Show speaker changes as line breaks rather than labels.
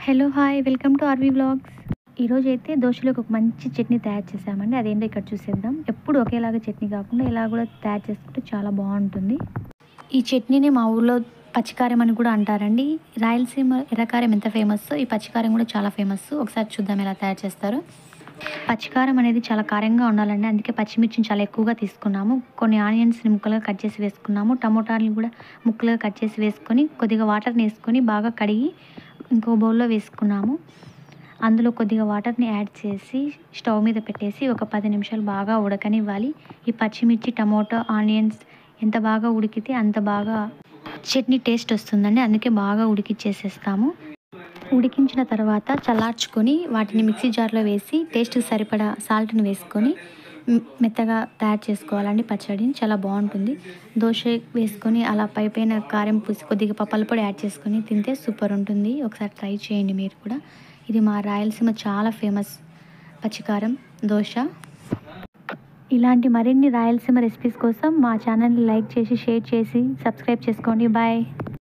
hello hi welcome to RV blogs ఈరోజు అయితే దోశలోకి ఒక మంచి చట్నీ తయారు చేసామండి అదేంటో ఇక్కడ చూసేద్దాం ఎప్పుడు ఒకేలాగా చట్నీ కాకుండా ఇలా కూడా తయారు చేసుకుంటే చాలా బాగుంటుంది ఈ చట్నీని మా ఊర్లో పచ్చికారం అని కూడా అంటారండి రాయలసీమ ఎర్రకారం ఎంత ఫేమస్ ఈ పచ్చికారం కూడా చాలా ఫేమస్ ఒకసారి చూద్దాం ఎలా తయారు చేస్తారో పచ్చికారం అనేది చాలా కారంగా ఉండాలండి అందుకే పచ్చిమిర్చిని చాలా ఎక్కువగా తీసుకున్నాము కొన్ని ఆనియన్స్ని ముక్కలుగా కట్ చేసి వేసుకున్నాము టమోటాలు కూడా ముక్కలుగా కట్ చేసి వేసుకొని కొద్దిగా వాటర్ని వేసుకొని బాగా కడిగి ఇంకో బౌల్లో వేసుకున్నాము అందులో కొద్దిగా వాటర్ని యాడ్ చేసి స్టవ్ మీద పెట్టేసి ఒక పది నిమిషాలు బాగా ఉడకనివ్వాలి ఈ పచ్చిమిర్చి టమోటో ఆనియన్స్ ఎంత బాగా ఉడికితే అంత బాగా చట్నీ టేస్ట్ వస్తుందండి అందుకే బాగా ఉడికిచ్చేసేస్తాము ఉడికించిన తర్వాత చల్లార్చుకొని వాటిని మిక్సీ జార్లో వేసి టేస్ట్కి సరిపడా సాల్ట్ని వేసుకొని మ్, మెత్తగా తయారు చేసుకోవాలండి పచ్చడిని చాలా బాగుంటుంది దోశ వేసుకొని అలా పై పైన కారం పూసి కొద్దిగా పప్పల పొడి యాడ్ చేసుకొని తింటే సూపర్ ఉంటుంది ఒకసారి ట్రై చేయండి మీరు కూడా ఇది మా రాయలసీమ చాలా ఫేమస్ పచ్చికారం దోశ ఇలాంటి మరిన్ని రాయలసీమ రెసిపీస్ కోసం మా ఛానల్ని లైక్ చేసి షేర్ చేసి సబ్స్క్రైబ్ చేసుకోండి బాయ్